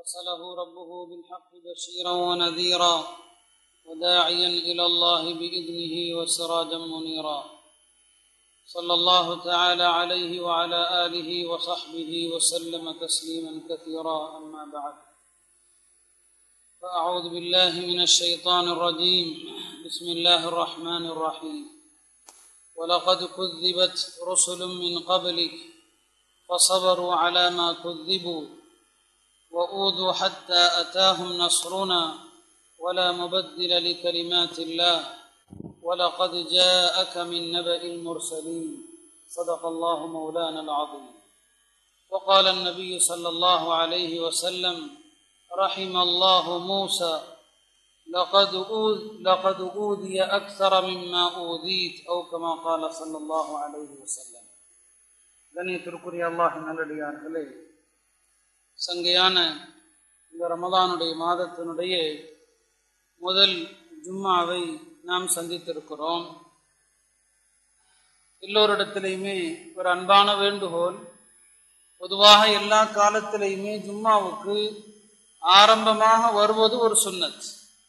أرسله ربه بالحق بشيرا ونذيرا وداعيا إلى الله بإذنه وسراجا منيرا صلى الله تعالى عليه وعلى آله وصحبه وسلم تسليما كثيرا أما بعد فأعوذ بالله من الشيطان الرجيم بسم الله الرحمن الرحيم ولقد كذبت رسل من قبلك فصبروا على ما كذبوا وأوذوا حتى أتاهم نصرنا ولا مبدل لكلمات الله ولقد جاءك من نبأ المرسلين صدق الله مولانا العظيم وقال النبي صلى الله عليه وسلم رحم الله موسى لقد أوذ لقد أوذي أكثر مما أوذيت أو كما قال صلى الله عليه وسلم கண்ணியத்திற்குரிய அல்லாஹ் நல்லடியார்களே சங்கையான இந்த ரமதானுடைய மாதத்தினுடைய முதல் ஜும்மாவை நாம் சந்தித்திருக்கிறோம் எல்லோரிடத்திலையுமே ஒரு அன்பான வேண்டுகோள் பொதுவாக எல்லா காலத்திலையுமே ஜும்மாவுக்கு ஆரம்பமாக வருவது ஒரு சுன்னத்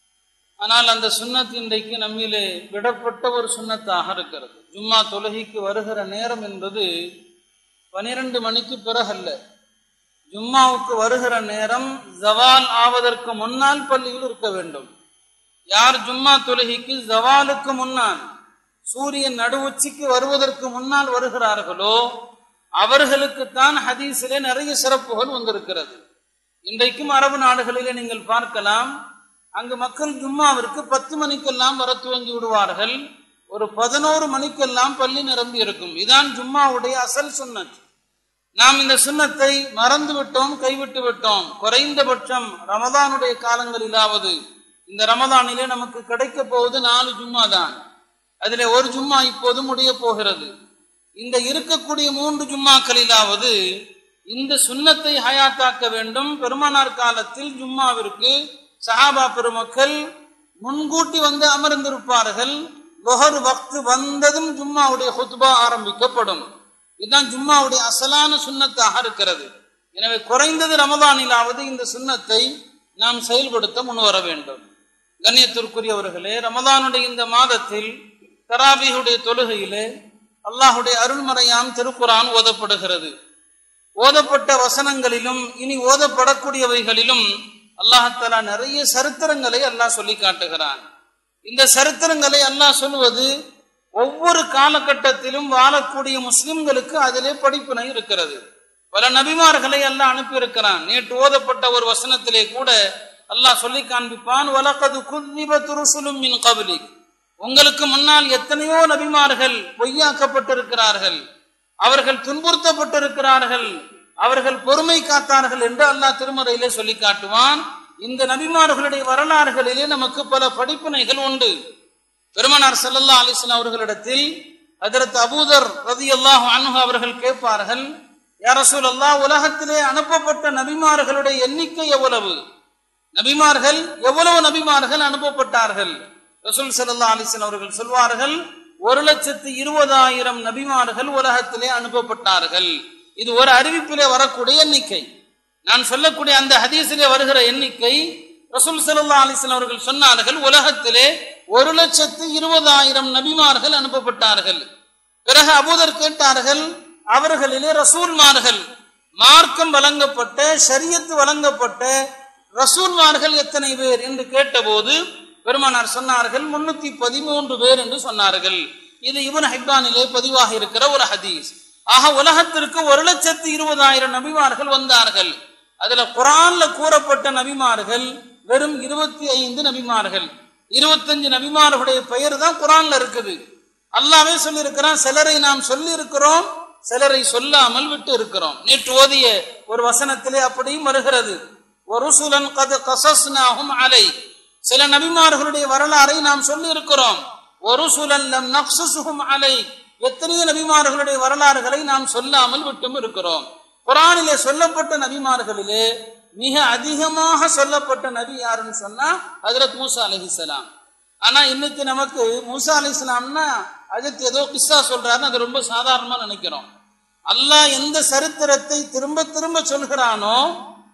ஆனால் அந்த சுன்னத் இன்றைக்கு நம்மிலே விடப்பட்ட ஒரு சுண்ணத்தாக இருக்கிறது ஜும்மா தொழுகைக்கு வருகிற நேரம் என்பது பனிரெண்டு மணிக்கு பிறகல்ல ஜும்மாவுக்கு வருகிற நேரம் ஜவால் ஆவதற்கு முன்னால் பள்ளியில் இருக்க வேண்டும் யார் ஜும்மா தொழுகைக்கு ஜவாலுக்கு முன்னால் சூரியன் நடுவுச்சிக்கு வருவதற்கு முன்னால் வருகிறார்களோ அவர்களுக்குத்தான் ஹதீஸிலே நிறைய சிறப்புகள் வந்திருக்கிறது இன்றைக்கும் அரபு நாடுகளிலே நீங்கள் பார்க்கலாம் அங்கு மக்கள் ஜும்மாவிற்கு பத்து மணிக்கெல்லாம் வர துவங்கி விடுவார்கள் ஒரு பதினோரு மணிக்கெல்லாம் பள்ளி நிரம்பி இருக்கும் இதான் ஜும்மாவுடைய அசல் சுன்னத் நாம் இந்த சுண்ணத்தை மறந்து விட்டோம் கைவிட்டு விட்டோம் குறைந்தபட்சம் ரமதானுடைய காலங்களிலாவது இந்த ரமதானிலே நமக்கு கிடைக்க போவது நாலு ஜும்மா தான் அதில் ஒரு ஜும்மா இப்போது முடிய போகிறது இந்த இருக்கக்கூடிய மூன்று ஜும்மாக்களிலாவது இந்த சுண்ணத்தை ஹயாத்தாக்க வேண்டும் பெருமானார் காலத்தில் ஜும்மாவிற்கு சஹாபா பெருமக்கள் முன்கூட்டி வந்து அமர்ந்திருப்பார்கள் லொஹர் வக்து வந்ததும் ஜும்மாவுடைய ஹுத்பா ஆரம்பிக்கப்படும் இதுதான் ஜும்மாவுடைய அசலான சுண்ணத்தாக இருக்கிறது எனவே குறைந்தது ரமதானிலாவது இந்த சுண்ணத்தை நாம் செயல்படுத்த முன்வர வேண்டும் கண்ணியத்திற்குரியவர்களே ரமதானுடைய இந்த மாதத்தில் தராபியுடைய தொழுகையிலே அல்லாஹுடைய அருள்மறையாம் திருக்குரான் ஓதப்படுகிறது ஓதப்பட்ட வசனங்களிலும் இனி ஓதப்படக்கூடியவைகளிலும் அல்லாஹாலா நிறைய சரித்திரங்களை அல்லாஹ் சொல்லி காட்டுகிறான் இந்த சரித்திரங்களை அல்லாஹ் சொல்வது ஒவ்வொரு காலகட்டத்திலும் வாழக்கூடிய முஸ்லிம்களுக்கு அதிலே படிப்பினை இருக்கிறது பல நபிமார்களை அல்லாஹ் அனுப்பியிருக்கிறான் நேற்று ஓதப்பட்ட ஒரு வசனத்திலே கூட அல்லாஹ் சொல்லி காண்பிப்பான் வலக்கது குதிபத்துருசுலும் மின் கபலி உங்களுக்கு முன்னால் எத்தனையோ நபிமார்கள் பொய்யாக்கப்பட்டிருக்கிறார்கள் அவர்கள் துன்புறுத்தப்பட்டிருக்கிறார்கள் அவர்கள் பொறுமை காத்தார்கள் என்று அல்லாஹ் திருமறையிலே சொல்லி காட்டுவான் இந்த நபிமார்களுடைய வரலாறுகளிலே நமக்கு பல படிப்பினைகள் உண்டு பெருமனார் சல்லல்லா அலிஸ்லாம் அவர்களிடத்தில் அதற்கு அபூதர் ரதி அல்லாஹ் அனுகு அவர்கள் கேட்பார்கள் யாரசூல் அல்லா உலகத்திலே அனுப்பப்பட்ட நபிமார்களுடைய எண்ணிக்கை எவ்வளவு நபிமார்கள் எவ்வளவு நபிமார்கள் அனுப்பப்பட்டார்கள் ரசூல் சல்லா அலிஸ்லாம் அவர்கள் சொல்வார்கள் ஒரு லட்சத்து இருபதாயிரம் நபிமார்கள் உலகத்திலே அனுப்பப்பட்டார்கள் இது ஒரு அறிவிப்பிலே வரக்கூடிய எண்ணிக்கை நான் சொல்லக்கூடிய அந்த ஹதீஸிலே வருகிற எண்ணிக்கை ரசூல் சல்லா அலிஸ்லாம் அவர்கள் சொன்னார்கள் உலகத்திலே ஒரு லட்சத்து இருபதாயிரம் நபிமார்கள் அனுப்பப்பட்டார்கள் பிறகு அபூதர் கேட்டார்கள் அவர்களிலே ரசூல்மார்கள் மார்க்கம் வழங்கப்பட்ட ஷரியத்து வழங்கப்பட்ட ரசூல்மார்கள் எத்தனை பேர் என்று கேட்டபோது பெருமானார் சொன்னார்கள் முன்னூத்தி பதிமூன்று பேர் என்று சொன்னார்கள் இது இவன் ஹைபானிலே பதிவாக இருக்கிற ஒரு ஹதீஸ் ஆக உலகத்திற்கு ஒரு லட்சத்து இருபதாயிரம் நபிமார்கள் வந்தார்கள் அதுல குரான்ல கூறப்பட்ட நபிமார்கள் வெறும் இருபத்தி ஐந்து நபிமார்கள் இருபத்தஞ்சு நபிமார்களுடைய பெயர் தான் குரான்ல இருக்குது அல்லாவே சொல்லி இருக்கிறான் சிலரை நாம் சொல்லி இருக்கிறோம் சிலரை சொல்லாமல் விட்டு இருக்கிறோம் நேற்று ஓதிய ஒரு வசனத்திலே அப்படியும் வருகிறது ஒரு சுலன் கது கசஸ்னாகும் அலை சில நபிமார்களுடைய வரலாறை நாம் சொல்லி இருக்கிறோம் ஒரு சுலன் லம் நக்சுசுகும் அலை எத்தனையோ நபிமார்களுடைய வரலாறுகளை நாம் சொல்லாமல் விட்டும் இருக்கிறோம் குரானிலே சொல்லப்பட்ட நபிமார்களிலே மிக அதிகமாக சொல்லப்பட்ட நபி யாருன்னு சொன்னா ஹஜரத் மூசா அலஹிசலாம் ஆனா இன்னைக்கு நமக்கு மூசா அலிஸ்லாம்னா அஜித் ஏதோ கிஸ்ஸா சொல்றாருன்னு அது ரொம்ப சாதாரணமா நினைக்கிறோம் அல்லாஹ் எந்த சரித்திரத்தை திரும்ப திரும்ப சொல்கிறானோ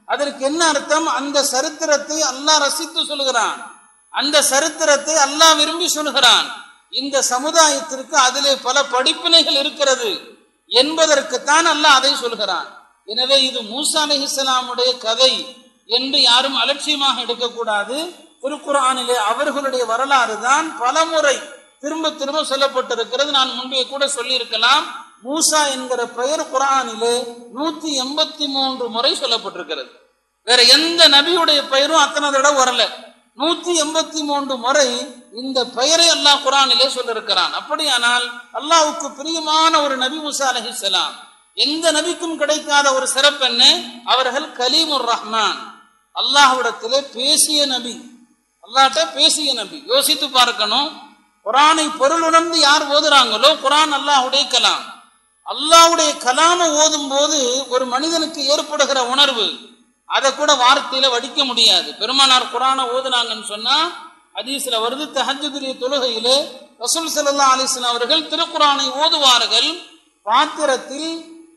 அதற்கு என்ன அர்த்தம் அந்த சரித்திரத்தை அல்லாஹ் ரசித்து சொல்கிறான் அந்த சரித்திரத்தை அல்லாஹ் விரும்பி சொல்கிறான் இந்த சமுதாயத்திற்கு அதிலே பல படிப்பினைகள் இருக்கிறது என்பதற்குத்தான் அல்லாஹ் அதை சொல்கிறான் எனவே இது மூசா அலிஹிஸ்லாமுடைய கதை என்று யாரும் அலட்சியமாக எடுக்கக்கூடாது திருக்குறானிலே அவர்களுடைய வரலாறு தான் பலமுறை திரும்ப திரும்ப சொல்லப்பட்டிருக்கிறது நான் முன்பே கூட சொல்லியிருக்கலாம் மூசா என்கிற பெயர் குரானிலே நூத்தி எண்பத்தி மூன்று முறை சொல்லப்பட்டிருக்கிறது வேற எந்த நபியுடைய பெயரும் அத்தனை தடவை வரல நூத்தி எண்பத்தி மூன்று முறை இந்த பெயரை அல்லாஹ் குரானிலே சொல்லிருக்கிறான் அப்படியானால் அல்லாஹ்வுக்கு பிரியமான ஒரு நபி மூசா அலஹிசலாம் எந்த நபிக்கும் கிடைக்காத ஒரு சிறப்பு என்ன அவர்கள் கலீமுர் ரஹ்மான் அல்லாஹ்விடத்திலே பேசிய நபி அல்லாஹ்ட்ட பேசிய நபி யோசித்து பார்க்கணும் குரானை பொருள் உணர்ந்து யார் ஓதுறாங்களோ குரான் அல்லாஹ்வுடைய கலாம் அல்லாஹ்வுடைய கலாம ஓதும் போது ஒரு மனிதனுக்கு ஏற்படுகிற உணர்வு அதை கூட வார்த்தையில வடிக்க முடியாது பெருமானார் குரானை ஓதுனாங்கன்னு சொன்னா ஹதீஸ்ல வருது தஹஜுடைய தொழுகையிலே ரசூல் ஸல்லல்லாஹு அலைஹி வஸல்லம் அவர்கள் திருக்குரானை ஓதுவார்கள் பாத்திரத்தில்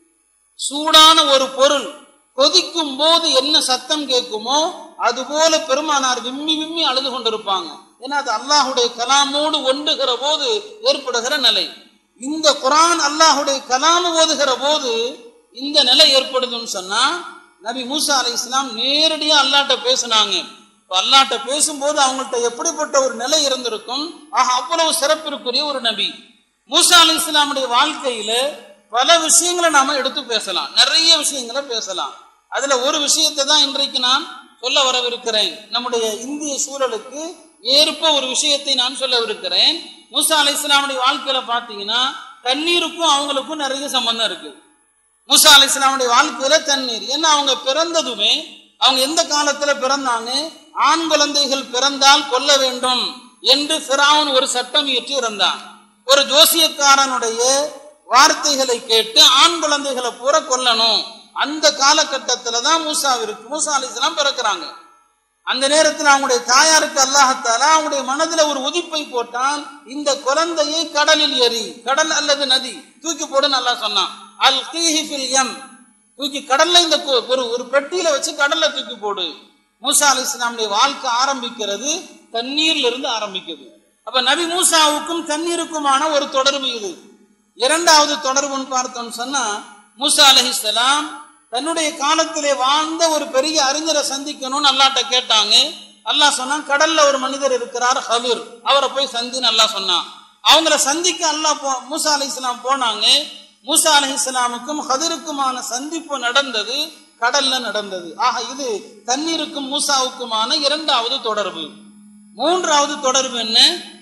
சூடான ஒரு பொருள் கொதிக்கும் போது என்ன சத்தம் கேட்குமோ அதுபோல பெருமானார் விம்மி விம்மி அழுது கொண்டிருப்பாங்க ஏன்னா அது அல்லாஹுடைய கலாமோடு ஒன்றுகிற போது ஏற்படுகிற நிலை இந்த குரான் அல்லாஹுடைய கலாம ஓதுகிற போது இந்த நிலை ஏற்படுதுன்னு சொன்னா நபி மூசா அலை இஸ்லாம் நேரடியா அல்லாட்ட பேசினாங்க இப்ப அல்லாட்ட பேசும்போது அவங்கள்ட்ட எப்படிப்பட்ட ஒரு நிலை இருந்திருக்கும் ஆக அவ்வளவு சிறப்பிற்குரிய ஒரு நபி மூசா அலை இஸ்லாமுடைய வாழ்க்கையில பல விஷயங்களை நாம எடுத்து பேசலாம் நிறைய விஷயங்களை பேசலாம் அதுல ஒரு விஷயத்தை தான் இன்றைக்கு நான் சொல்ல வரவிருக்கிறேன் நம்முடைய இந்திய சூழலுக்கு ஏற்ப ஒரு விஷயத்தை நான் சொல்லவிருக்கிறேன் மூசா அலை இஸ்லாமுடைய வாழ்க்கையில பாத்தீங்கன்னா தண்ணீருக்கும் அவங்களுக்கும் நிறைய சம்பந்தம் இருக்கு மூசா அலை இஸ்லாமுடைய வாழ்க்கையில தண்ணீர் ஏன்னா அவங்க பிறந்ததுமே அவங்க எந்த காலத்துல பிறந்தாங்க ஆண் குழந்தைகள் பிறந்தால் கொல்ல வேண்டும் என்று பிராவன் ஒரு சட்டம் இயற்றி இருந்தான் ஒரு ஜோசியக்காரனுடைய வார்த்தைகளை கேட்டு ஆண் குழந்தைகளை பூரா கொல்லணும் அந்த காலகட்டத்துல தான் மூசாவிற்கு மூசா அலி இஸ்லாம் பிறக்கிறாங்க அந்த நேரத்தில் அவங்களுடைய தாயாருக்கு அல்லாஹத்தால அவங்களுடைய மனதுல ஒரு உதிப்பை போட்டான் இந்த குழந்தையை கடலில் எரி கடல் அல்லது நதி தூக்கி போடு நல்லா சொன்னான் அல் கீஹிஃபில் எம் தூக்கி கடல்ல இந்த கு- ஒரு ஒரு பெட்டியில வச்சு கடல்ல தூக்கி போடு மூசா அலி இஸ்லாமுடைய வாழ்க்கை ஆரம்பிக்கிறது தண்ணீர்ல இருந்து ஆரம்பிக்குது அப்ப நபி மூசாவுக்கும் தண்ணீருக்குமான ஒரு தொடர்பு இது இரண்டாவது தொடர்புன்னு பார்த்தோம்னு சொன்னா மூசா அலைஹிஸ்ஸலாம் தன்னுடைய காலத்திலே வாழ்ந்த ஒரு பெரிய அறிஞரை சந்திக்கணும்னு அல்லாட்ட கேட்டாங்க அல்லாஹ் சொன்னான் கடல்ல ஒரு மனிதர் இருக்கிறார் ஹபீர் அவரை போய் சந்தின்னு அல்லாஹ் சொன்னான் அவங்கள சந்திக்க அல்லாஹ் போ மூசா அலைஹிஸ்ஸலாம் போனாங்க மூசா அலைஹிஸ்ஸலாமுக்கும் ஹதிருக்குமான சந்திப்பு நடந்தது கடல்ல நடந்தது ஆக இது தண்ணீருக்கும் மூசாவுக்குமான இரண்டாவது தொடர்பு மூன்றாவது தொடர்பு என்ன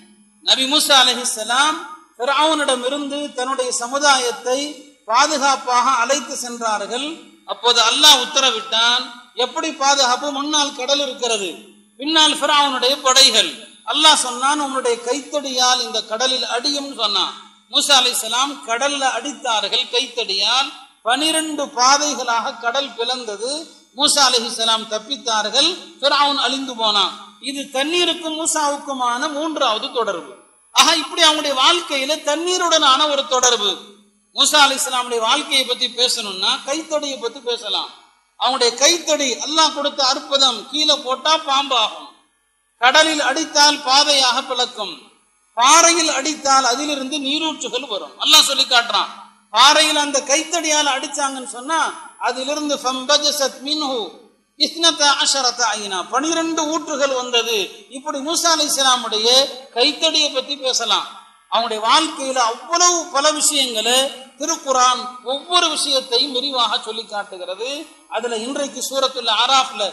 நபி மூசா அலைஹிஸ்ஸலாம் ஃபிரௌனிடம் இருந்து தன்னுடைய சமுதாயத்தை பாதுகாப்பாக அழைத்து சென்றார்கள் அப்போது அல்லாஹ் உத்தரவிட்டான் எப்படி பாதுகாப்பு முன்னால் கடல் இருக்கிறது பின்னால் ஃபிரௌனுடைய படைகள் அல்லாஹ் சொன்னான் உன்னுடைய கைத்தடியால் இந்த கடலில் அடியும் சொன்னான் மூசா அலைஹிஸ்ஸலாம் கடல்ல அடித்தார்கள் கைத்தடியால் பனிரெண்டு பாதைகளாக கடல் பிளந்தது மூசா அலைஹிஸ்ஸலாம் தப்பித்தார்கள் ஃபிரௌன் அழிந்து போனான் இது தண்ணீருக்கும் மூசாவுக்குமான மூன்றாவது தொடர்பு ஆக இப்படி அவங்களுடைய வாழ்க்கையில தண்ணீருடனான ஒரு தொடர்பு மூசா அலி இஸ்லாமுடைய வாழ்க்கையை பத்தி பேசணும்னா கைத்தடியை பத்தி பேசலாம் அவங்களுடைய கைத்தடி அல்லாஹ் கொடுத்த அற்புதம் கீழே போட்டா பாம்பாகும் கடலில் அடித்தால் பாதையாக பிளக்கும் பாறையில் அடித்தால் அதிலிருந்து நீரூற்றுகள் வரும் அல்லாஹ் சொல்லி காட்டுறான் பாறையில் அந்த கைத்தடியால் அடிச்சாங்கன்னு சொன்னா அதிலிருந்து ஃபம்பஜஸத் மின்ஹு இஸ்னத அஷரத ஐனா பனிரெண்டு ஊற்றுகள் வந்தது இப்படி மூசா அலை இஸ்லாமுடைய கைத்தடியை பத்தி பேசலாம் அவங்களுடைய வாழ்க்கையில அவ்வளவு பல விஷயங்களை திருக்குரான் ஒவ்வொரு விஷயத்தையும் விரிவாக சொல்லி காட்டுகிறது அதுல இன்றைக்கு சூரத்துல் ஆராஃப்ல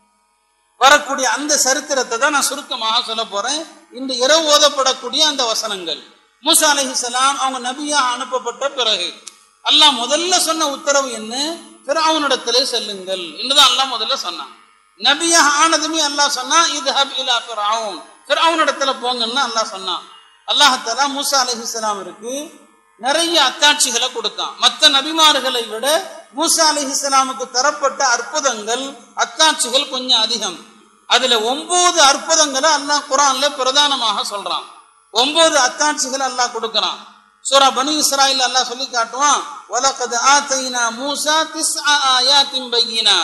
வரக்கூடிய அந்த சரித்திரத்தை தான் நான் சுருக்கமாக சொல்ல போறேன் இந்த இரவு ஓதப்படக்கூடிய அந்த வசனங்கள் மூசா அலைஹிஸ்ஸலாம் அவங்க நபியா அனுப்பப்பட்ட பிறகு அல்லாஹ் முதல்ல சொன்ன உத்தரவு என்ன ஃபிரௌனிடத்திலே செல்லுங்கள் என்றுதான் அல்லாஹ் முதல்ல சொன்னான் நபியா ஆனதுமே அல்லாஹ் சொன்னா இது ஹப் இலா ஃபிரௌன் ஃபிரௌனிடத்துல போங்கன்னு அல்லாஹ் சொன்னான் அல்லாஹ் தஆலா மூசா அலைஹிஸ்ஸலாமிற்கு நிறைய அத்தாட்சிகளை கொடுத்தான் மற்ற நபிமார்களை விட மூசா அலைஹிஸ்ஸலாமுக்கு தரப்பட்ட அற்புதங்கள் அத்தாட்சிகள் கொஞ்சம் அதிகம் அதுல ஒன்பது அற்புதங்களை அல்லாஹ் குரான்ல பிரதானமாக சொல்றான் ஒன்பது அத்தாட்சிகள் அல்லாஹ் கொடுக்கறான் சூரா பனு இஸ்ராயில் அல்லாஹ் சொல்லி காட்டுவான் வலகத் ஆதைனா மூசா திஸ்ஆ ஆயாத்தின் பையினாத்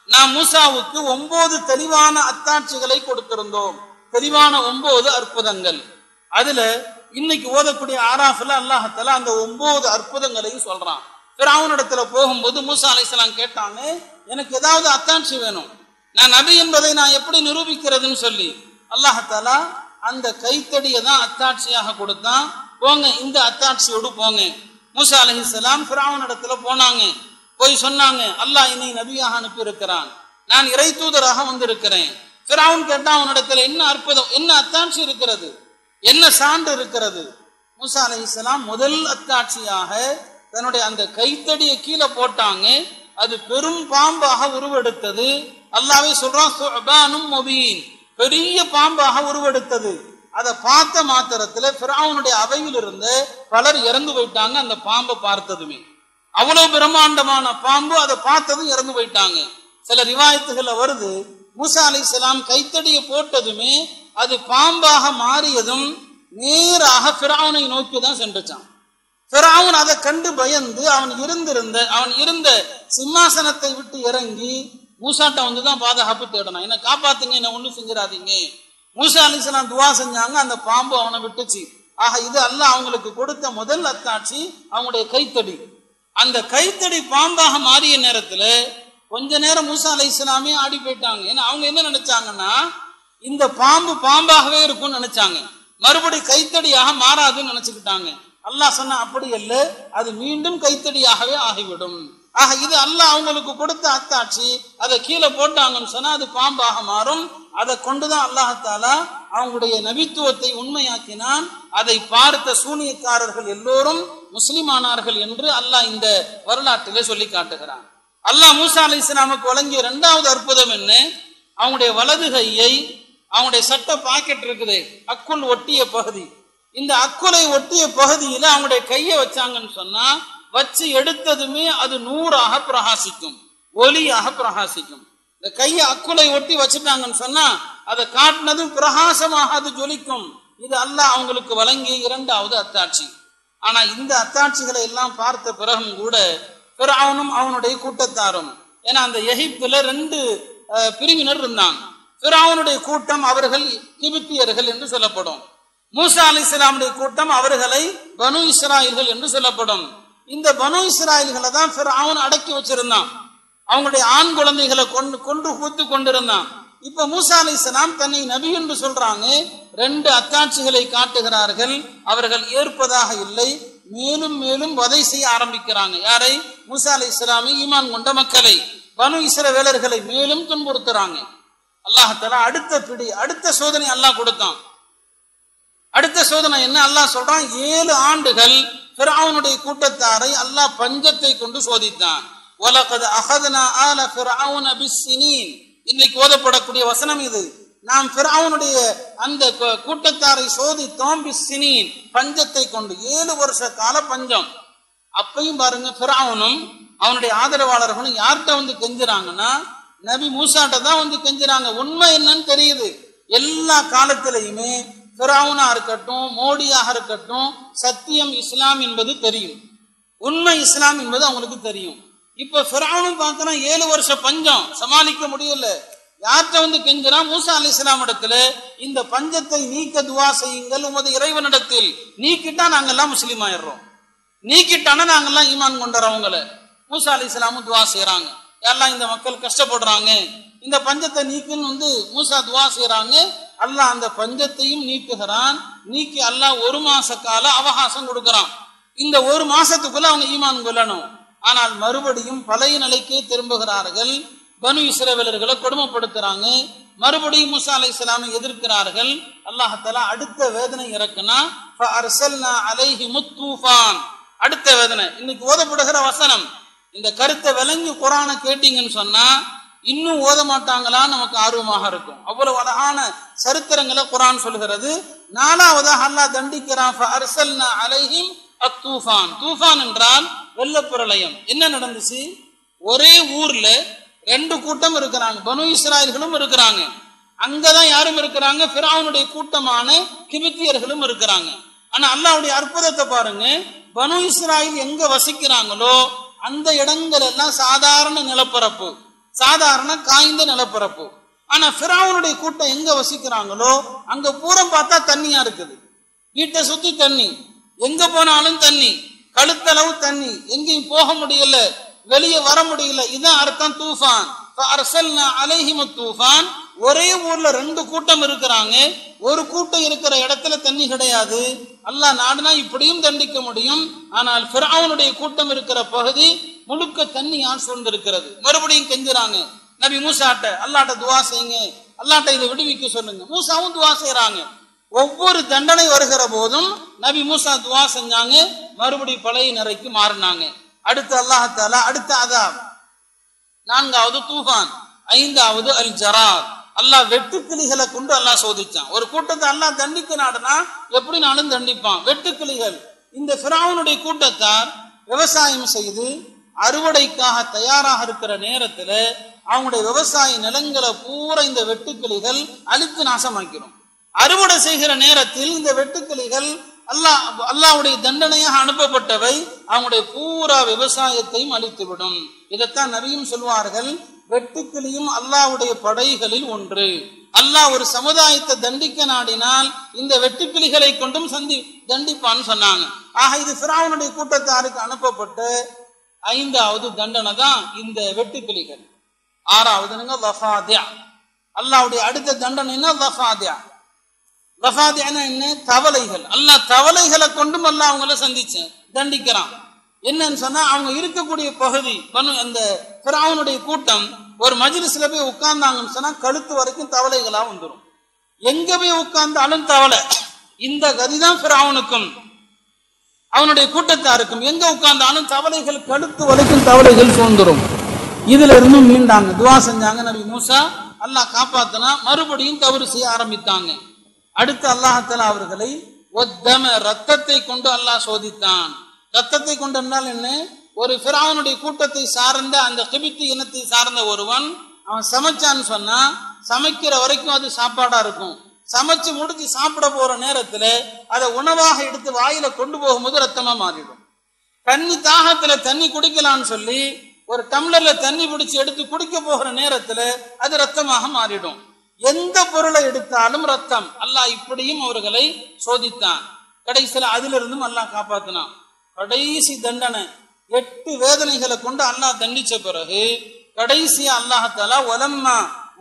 நாம் மூசாவுக்கு ஒன்பது தெளிவான அத்தாட்சிகளை கொடுத்திருந்தோம் தெளிவான ஒன்பது அற்புதங்கள் அதுல இன்னைக்கு ஓதக்கூடிய ஆராஃபில் அல்லாஹத்தால அந்த ஒன்பது அற்புதங்களையும் சொல்றான் பிராவனிடத்துல போகும்போது மூசா அலைசலாம் கேட்டாங்க எனக்கு ஏதாவது அத்தாட்சி வேணும் நான் நபி என்பதை நான் எப்படி நிரூபிக்கிறதுன்னு சொல்லி அல்லாஹத்தாலா அந்த கைத்தடியை தான் அத்தாட்சியாக கொடுத்தான் போங்க இந்த அத்தாட்சியோடு போங்க மூசா அலஹிசலாம் பிராவனிடத்துல போனாங்க போய் சொன்னாங்க அல்லாஹ் என்னை நபியாக அனுப்பி இருக்கிறான் நான் இறை தூதராக வந்திருக்கிறேன் பிராவன் கேட்டா அவனிடத்துல என்ன அற்புதம் என்ன அத்தாட்சி இருக்கிறது என்ன சான்று இருக்கிறது மூசா அலைஹிஸ்ஸலாம் முதல் அத்தாட்சியாக தன்னுடைய அந்த கைத்தடியை கீழே போட்டாங்க அது பெரும் பாம்பாக உருவெடுத்தது அல்லாவே சொல்றான் சுஅபானும் முபீன் பெரிய பாம்பாக உருவெடுத்தது அதை பார்த்த மாத்திரத்துல பிராவனுடைய அவையில் இருந்து பலர் இறந்து போயிட்டாங்க அந்த பாம்பை பார்த்ததுமே அவ்வளவு பிரம்மாண்டமான பாம்பு அதை பார்த்ததும் இறந்து போயிட்டாங்க சில ரிவாயத்துகள்ல வருது மூசா அலைஹிஸ்ஸலாம் கைத்தடியை போட்டதுமே அது பாம்பாக மாறியதும் நேராக பிராவனை நோக்கி தான் சென்றுச்சான் பிராவன் அதை கண்டு பயந்து அவன் இருந்திருந்த அவன் இருந்த சிம்மாசனத்தை விட்டு இறங்கி மூசாட்ட வந்து தான் பாதுகாப்பு தேடணும் என்ன காப்பாத்துங்க என்ன ஒண்ணும் செஞ்சிடாதீங்க மூசா அலிஸ்லாம் துவா செஞ்சாங்க அந்த பாம்பு அவனை விட்டுச்சு ஆக இது அல்ல அவங்களுக்கு கொடுத்த முதல் அத்தாட்சி அவங்களுடைய கைத்தடி அந்த கைத்தடி பாம்பாக மாறிய நேரத்துல கொஞ்ச நேரம் மூசா அலை இஸ்லாமே ஆடி போயிட்டாங்க ஏன்னா அவங்க என்ன நினைச்சாங்கன்னா இந்த பாம்பு பாம்பாகவே இருக்கும்னு நினைச்சாங்க மறுபடி கைத்தடியாக மாறாதுன்னு நினைச்சுக்கிட்டாங்க அல்லாஹ் சொன்ன அப்படி அல்ல அது மீண்டும் கைத்தடியாகவே ஆகிவிடும் ஆக இது அல்லாஹ் அவங்களுக்கு கொடுத்த அத்தாட்சி அதை கீழே போட்டாங்கன்னு சொன்னா அது பாம்பாக மாறும் அதை கொண்டுதான் அல்லாஹாலா அவங்களுடைய நபித்துவத்தை உண்மையாக்கினான் அதை பார்த்த சூனியக்காரர்கள் எல்லோரும் முஸ்லிமானார்கள் என்று அல்லாஹ் இந்த வரலாற்றிலே சொல்லி காட்டுகிறான் அல்லாஹ் மூசா அலி இஸ்லாமுக்கு வழங்கிய இரண்டாவது அற்புதம் என்ன அவங்களுடைய வலது கையை அவங்களுடைய சட்ட பாக்கெட் இருக்குது அக்குள் ஒட்டிய பகுதி இந்த அக்குலை ஒட்டிய பகுதியில அவங்களுடைய கையை வச்சாங்கன்னு சொன்னா வச்சு எடுத்ததுமே அது நூறாக பிரகாசிக்கும் ஒளியாக பிரகாசிக்கும் இந்த கையை அக்குலை ஒட்டி வச்சுட்டாங்கன்னு சொன்னா அதை காட்டினதும் பிரகாசமாக அது ஜொலிக்கும் இது அல்லாஹ் அவங்களுக்கு வழங்கிய இரண்டாவது அத்தாட்சி ஆனா இந்த அத்தாட்சிகளை எல்லாம் பார்த்த பிறகும் கூட பிறவனும் அவனுடைய கூட்டத்தாரும் ஏன்னா அந்த எகிப்துல ரெண்டு அஹ், பிரிவினர் இருந்தாங்க பிறவனுடைய கூட்டம் அவர்கள் கிபித்தியர்கள் என்று சொல்லப்படும் மூசா அலி இஸ்லாமுடைய கூட்டம் அவர்களை பனு இஸ்ராயல்கள் என்று சொல்லப்படும் இந்த பனு இஸ்ராயல்களை தான் பிறவன் அடக்கி வச்சிருந்தான் அவங்களுடைய ஆண் குழந்தைகளை கொண்டு கொண்டு கூத்து கொண்டிருந்தான் இப்ப மூசா அலி இஸ்லாம் தன்னை நபி என்று சொல்றாங்க ரெண்டு அத்தாட்சிகளை காட்டுகிறார்கள் அவர்கள் ஏற்பதாக இல்லை மேலும் மேலும் வதை செய்ய ஆரம்பிக்கிறாங்க யாரை மூசா அலி இஸ்லாமை ஈமான் கொண்ட மக்களை பனு இஸ்ரவேலர்களை மேலும் துன்புறுத்துறாங்க அல்லாஹால அடுத்த பிடி அடுத்த சோதனை அல்லாஹ் கொடுத்தான் அடுத்த சோதனை என்ன அல்லாஹ் சொல்றான் ஏழு ஆண்டுகள் ஃபிரௌனுடைய கூட்டத்தாரை அல்லாஹ் பஞ்சத்தை கொண்டு சோதித்தான் வலகத் அகதனா ஆல ஃபிரௌன பிஸ்ஸினீன் இன்னைக்கு ஓதப்படக்கூடிய வசனம் இது நாம் ஃபிரௌனுடைய அந்த கூ- கூட்டத்தாரை சோதித்தோம் பிஸ்ஸினீன் பஞ்சத்தை கொண்டு ஏழு வருஷ கால பஞ்சம் அப்பையும் பாருங்க ஃபிரௌனும் அவனுடைய ஆதரவாளர்களும் யார்கிட்ட வந்து கெஞ்சுறாங்கன்னா நபி மூசாட்ட தான் வந்து கெஞ்சுறாங்க உண்மை என்னன்னு தெரியுது எல்லா காலத்திலையுமே ஃபிரௌனா இருக்கட்டும் மோடியாக இருக்கட்டும் சத்தியம் இஸ்லாம் என்பது தெரியும் உண்மை இஸ்லாம் என்பது அவங்களுக்கு தெரியும் இப்ப ஃபிரௌனும் பார்க்கறான் ஏழு வருஷ பஞ்சம் சமாளிக்க முடியல யார்கிட்ட வந்து கெஞ்சுறான் மூசா அலி இஸ்லாம் இடத்துல இந்த பஞ்சத்தை நீக்க துவா செய்யுங்கள் உமது இறைவனிடத்தில் நீக்கிட்டா நாங்கெல்லாம் முஸ்லீம் ஆயிடுறோம் நீக்கிட்டானா நாங்கெல்லாம் ஈமான் கொண்டுறவங்கள மூசா அலி இஸ்லாமும் துவா செய்றாங்க எல்லாம் இந்த மக்கள் கஷ்டப்படுறாங்க இந்த பஞ்சத்தை நீக்குன்னு வந்து மூசா துவா செய்றாங்க அல்லாஹ் அந்த பஞ்சத்தையும் நீக்குகிறான் நீக்கி அல்லாஹ் ஒரு மாச கால அவகாசம் கொடுக்கறான் இந்த ஒரு மாசத்துக்குள்ள அவங்க ஈமான் கொள்ளணும் ஆனால் மறுபடியும் பழைய நிலைக்கே திரும்புகிறார்கள் பனு இஸ்ரவேலர்களை கொடுமைப்படுத்துறாங்க மறுபடியும் மூசா அலை இஸ்லாமை எதிர்க்கிறார்கள் அல்லாஹாலா அடுத்த வேதனை இறக்குனா فَأَرْسَلْنَا عَلَيْهِمُ الطُّوفَانَ. அடுத்த வேதனை இன்னைக்கு ஓதப்படுகிற வசனம் இந்த கருத்தை விளங்கி குரானை கேட்டீங்கன்னு சொன்னா இன்னும் ஓத மாட்டாங்களா நமக்கு ஆர்வமாக இருக்கும் அவ்வளவு அழகான சரித்திரங்களை குரான் சொல்கிறது நாலாவதாக அல்லாஹ் தண்டிக்கிறான் فَأَرْسَلْنَا عَلَيْهِمْ الطُّوفَانَ. தூஃபான் என்றால் வெள்ளப்பிரளயம் என்ன நடந்துச்சு ஒரே ஊர்ல ரெண்டு கூட்டம் இருக்கிறாங்க பனு இஸ்ராயல்களும் இருக்கிறாங்க அங்கதான் யாரும் இருக்கிறாங்க பிராவுனுடைய கூட்டமான கிபித்தியர்களும் இருக்கிறாங்க ஆனா அல்லாஹ்வுடைய அற்புதத்தை பாருங்க பனு இஸ்ராயல் எங்க வசிக்கிறாங்களோ அந்த இடங்கள் எல்லாம் சாதாரண நிலப்பரப்பு சாதாரண காய்ந்த நிலப்பரப்பு ஆனா ஃபிரௌனுடைய கூட்டம் எங்க வசிக்கிறாங்களோ அங்க பூரம் பார்த்தா தண்ணியா இருக்குது வீட்டை சுத்தி தண்ணி எங்க போனாலும் தண்ணி கழுத்தளவு தண்ணி எங்கேயும் போக முடியல வெளியே வர முடியல இதான் அர்த்தம் தூஃபான் அலைஹிம தூஃபான் ஒரே ஊர்ல ரெண்டு கூட்டம் இருக்கிறாங்க ஒரு கூட்டம் இருக்கிற இடத்துல தண்ணி கிடையாது அல்லாஹ் நாடுனா இப்படியும் தண்டிக்க முடியும் ஆனால் ஃபிரௌனுடைய கூட்டம் இருக்கிற பகுதி முழுக்க தண்ணி ஆள் சூழ்ந்திருக்கிறது மறுபடியும் கெஞ்சுறாங்க நபி மூசாட்ட அல்லாட்ட துவா செய்யுங்க அல்லாட்ட இதை விடுவிக்க சொல்லுங்க மூசாவும் துவா செய்யறாங்க ஒவ்வொரு தண்டனை வருகிற போதும் நபி மூசா துவா செஞ்சாங்க மறுபடியும் பழைய நிறைக்கு மாறினாங்க அடுத்து அல்லாஹால அடுத்த அதாப் நான்காவது தூஃபான் ஐந்தாவது அல் ஜராத் அல்லாஹ் வெட்டுக்கிளிகளை கொண்டு அல்லாஹ் சோதிச்சான் ஒரு கூட்டத்தை அல்லாஹ் தண்டிக்க நாடுனா எப்படி நாளும் தண்டிப்பான் வெட்டுக்கிளிகள் இந்த ஃபிராவுனுடைய கூட்டத்தார் விவசாயம் செய்து அறுவடைக்காக தயாராக இருக்கிற நேரத்துல அவங்களுடைய விவசாய நிலங்களை பூரா இந்த வெட்டுக்கிளிகள் அழித்து நாசமாக்கிறோம் அறுவடை செய்கிற நேரத்தில் இந்த வெட்டுக்கிளிகள் அல்லாஹ் அல்லாவுடைய தண்டனையாக அனுப்பப்பட்டவை அவங்களுடைய பூரா விவசாயத்தையும் அழித்துவிடும் இதைத்தான் நபியும் சொல்வார்கள் வெட்டுக்கிளியும் அல்லாவுடைய படைகளில் ஒன்று அல்லாஹ் ஒரு சமுதாயத்தை தண்டிக்க நாடினால் இந்த வெட்டுக்கிளிகளை கொண்டும் சந்தி தண்டிப்பான்னு சொன்னாங்க ஆக இது பிராவனுடைய கூட்டத்தாருக்கு அனுப்பப்பட்ட ஐந்தாவது தண்டனை தான் இந்த வெட்டுக்கிளிகள் ஆறாவதுங்க லஃபாத்யா அல்லாவுடைய அடுத்த தண்டனைன்னா லஃபாத்யா லஃபாத்யானா என்ன தவளைகள் அல்லாஹ் தவளைகளை கொண்டும் அல்லாஹ் அவங்கள சந்திச்சேன் தண்டிக்கிறான் என்னன்னு சொன்னா அவங்க இருக்கக்கூடிய பகுதி பனு அந்த பிராவனுடைய கூட்டம் ஒரு மஜிலிஸ்ல போய் உட்கார்ந்தாங்கன்னு சொன்னா கழுத்து வரைக்கும் தவளைகளா வந்துடும் எங்க போய் உட்கார்ந்தாலும் தவளை இந்த கதிதான் பிராவனுக்கும் அவனுடைய கூட்டத்தாருக்கும் எங்க உட்கார்ந்தாலும் தவளைகள் கழுத்து வரைக்கும் தவளைகள் சூழ்ந்துரும் இதுல இருந்தும் மீண்டாங்க துவா செஞ்சாங்க நபி மூசா அல்லாஹ் காப்பாத்தினா மறுபடியும் தவறு செய்ய ஆரம்பித்தாங்க அடுத்து அல்லாஹால அவர்களை ஒத்தம ரத்தத்தை கொண்டு அல்லாஹ் சோதித்தான் ரத்தத்தை கொண்டு என்றால் என்ன ஒரு பிராவனுடைய கூட்டத்தை சார்ந்த அந்த கிபித்து இனத்தை சார்ந்த ஒருவன் அவன் சமைச்சான்னு சொன்னா சமைக்கிற வரைக்கும் அது சாப்பாடா இருக்கும் சமைச்சு முடிச்சு சாப்பிட போற நேரத்துல அதை உணவாக எடுத்து வாயில கொண்டு போகும்போது ரத்தமா மாறிடும் தண்ணி தாகத்துல தண்ணி குடிக்கலாம்னு சொல்லி ஒரு டம்ளர்ல தண்ணி பிடிச்சு எடுத்து குடிக்க போகிற நேரத்துல அது ரத்தமாக மாறிடும் எந்த பொருளை எடுத்தாலும் ரத்தம் அல்லாஹ் இப்படியும் அவர்களை சோதித்தான் கடைசியில அதுல இருந்தும் அல்லாஹ் காப்பாத்தினான் கடைசி தண்டனை எட்டு வேதனைகளை கொண்டு அல்லாஹ் தண்டிச்ச பிறகு கடைசியா அல்லாஹால ஒலம்மா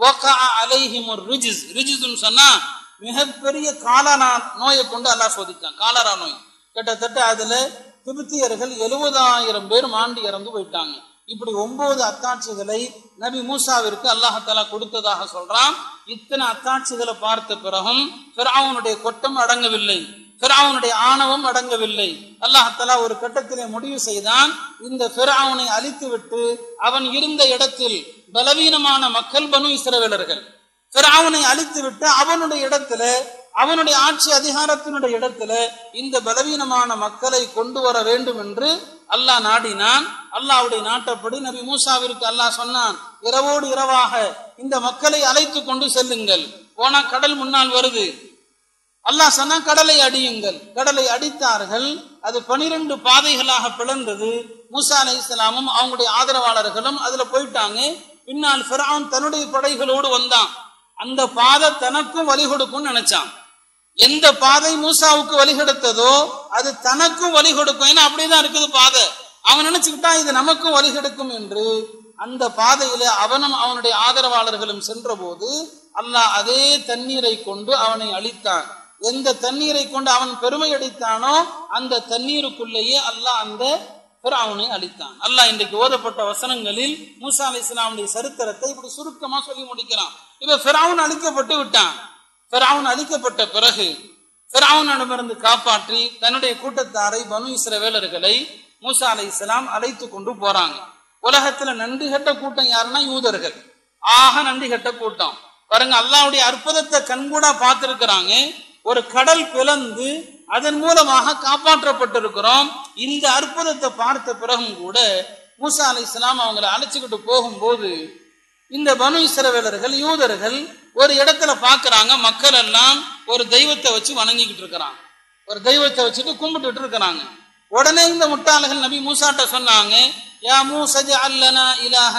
அலைஹிம் ரிஜிஸ் ரிஜிஸ்னு சொன்னா மிகப்பெரிய காலரா நோயை கொண்டு அல்லாஹ் சோதித்தான் காலரா நோய் கிட்டத்தட்ட அதுல திபுத்தியர்கள் எழுபதாயிரம் பேர் மாண்டு இறந்து போயிட்டாங்க இப்படி ஒன்பது அத்தாட்சிகளை நபி மூசாவிற்கு அல்லாஹாலா கொடுத்ததாக சொல்றான் இத்தனை அத்தாட்சிகளை பார்த்த பிறகும் பிராவனுடைய கொட்டம் அடங்கவில்லை பிராவனுடைய ஆணவம் அடங்கவில்லை அல்லாஹாலா ஒரு கட்டத்திலே முடிவு செய்தான் இந்த பிராவனை அழித்து விட்டு அவன் இருந்த இடத்தில் பலவீனமான மக்கள் பனு இஸ்ரவேலர்கள் பிராவனை அழித்து விட்டு அவனுடைய இடத்துல அவனுடைய ஆட்சி அதிகாரத்தினுடைய இடத்துல இந்த பலவீனமான மக்களை கொண்டு வர வேண்டும் என்று அல்லாஹ் நாடினான் அல்லாஹ்வுடைய நாட்டப்படி நபி மூசாவிற்கு அல்லாஹ் சொன்னான் இரவோடு இரவாக இந்த மக்களை அழைத்து கொண்டு செல்லுங்கள் போனா கடல் முன்னால் வருது அல்லாஹ் சொன்னா கடலை அடியுங்கள் கடலை அடித்தார்கள் அது பனிரெண்டு பாதைகளாக பிளந்தது மூசா அலை இஸ்லாமும் அவங்களுடைய ஆதரவாளர்களும் அதுல போயிட்டாங்க பின்னால் ஃபிரௌன் தன்னுடைய படைகளோடு வந்தான் அந்த பாதை தனக்கும் வழி கொடுக்கும்னு நினைச்சான் எந்த பாதை மூசாவுக்கு வழி கொடுத்ததோ அது தனக்கும் வழி கொடுக்கும் ஏன்னா அப்படிதான் இருக்குது பாதை அவன் நினைச்சுக்கிட்டான் இது நமக்கும் வழி கொடுக்கும் என்று அந்த பாதையில அவனும் அவனுடைய ஆதரவாளர்களும் சென்ற போது அல்லாஹ் அதே தண்ணீரை கொண்டு அவனை அழித்தான் எந்த தண்ணீரை கொண்டு அவன் பெருமை அடித்தானோ அந்த தண்ணீருக்குள்ளேயே அல்லாஹ் அந்த அவனை அழித்தான் அல்லாஹ் இன்றைக்கு ஓதப்பட்ட வசனங்களில் மூசா அலி இஸ்லாமுடைய சரித்திரத்தை இப்படி சுருக்கமா சொல்லி முடிக்கிறான் இப்ப பிராவுன் அழிக்கப்பட்டு விட்டான் பிராவுன் அழிக்கப்பட்ட பிறகு பிராவுனிடமிருந்து காப்பாற்றி தன்னுடைய கூட்டத்தாரை பனு இஸ்ரவேலர்களை மூசா அலை இஸ்லாம் அழைத்து கொண்டு போறாங்க உலகத்துல நன்றி கட்ட கூட்டம் யாருன்னா யூதர்கள் ஆக நன்றி கட்ட கூட்டம் பாருங்க அல்லாவுடைய அற்புதத்தை கண்கூடா பார்த்திருக்கிறாங்க ஒரு கடல் பிளந்து அதன் மூலமாக காப்பாற்றப்பட்டிருக்கிறோம் இந்த அற்புதத்தை பார்த்த பிறகும் கூட மூசா அலை இஸ்லாம் அவங்களை அழைச்சிக்கிட்டு போகும்போது இந்த பனு இஸ்ரவேலர்கள் யூதர்கள் ஒரு இடத்துல பாக்குறாங்க மக்கள் எல்லாம் ஒரு தெய்வத்தை வச்சு வணங்கிக்கிட்டு இருக்கிறாங்க ஒரு தெய்வத்தை வச்சுட்டு கும்பிட்டுட்டு இருக்கிறாங்க உடனே இந்த முட்டாள்கள் நபி மூசாட்ட சொன்னாங்க யா மூசஜ அல்லனா இலாஹன்